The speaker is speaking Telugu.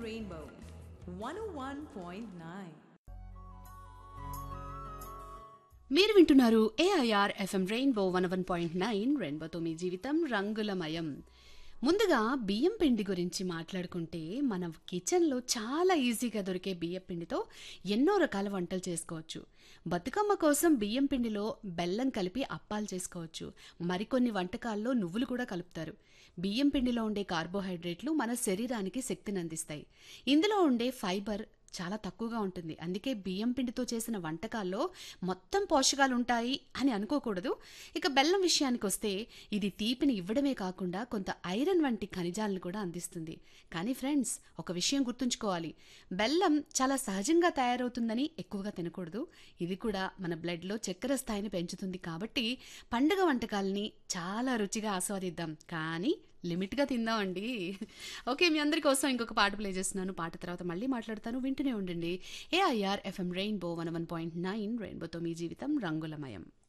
Rainbow 101.9. మీరు వింటున్నారు AIR FM Rainbow one one point nine రెయిన్బోతో మీ జీవితం రంగులమయం ముందుగా బియ్యం పిండి గురించి మాట్లాడుకుంటే మన కిచెన్లో చాలా ఈజీగా దొరికే బియ్యం పిండితో ఎన్నో రకాల వంటలు చేసుకోవచ్చు బతుకమ్మ కోసం బియ్యం పిండిలో బెల్లం కలిపి అప్పాలు చేసుకోవచ్చు మరికొన్ని వంటకాల్లో నువ్వులు కూడా కలుపుతారు బియ్యం పిండిలో ఉండే కార్బోహైడ్రేట్లు మన శరీరానికి శక్తిని అందిస్తాయి ఇందులో ఉండే ఫైబర్ చాలా తక్కువగా ఉంటుంది అందుకే బియ్యం పిండితో చేసిన వంటకాల్లో మొత్తం పోషకాలు ఉంటాయి అని అనుకోకూడదు ఇక బెల్లం విషయానికి వస్తే ఇది తీపిని ఇవ్వడమే కాకుండా కొంత ఐరన్ వంటి ఖనిజాలను కూడా అందిస్తుంది కానీ ఫ్రెండ్స్ ఒక విషయం గుర్తుంచుకోవాలి బెల్లం చాలా సహజంగా తయారవుతుందని ఎక్కువగా తినకూడదు ఇది కూడా మన బ్లడ్లో చక్కెర స్థాయిని పెంచుతుంది కాబట్టి పండుగ వంటకాలని చాలా రుచిగా ఆస్వాదిద్దాం కానీ లిమిట్గా తిందామండి ఓకే మీ అందరి కోసం ఇంకొక పాట ప్లే చేస్తున్నాను పాట తర్వాత మళ్ళీ మాట్లాడతాను వింటూనే ఉండండి AIR FM Rainbow one one point nine రెయిన్బోతో మీ జీవితం రంగులమయం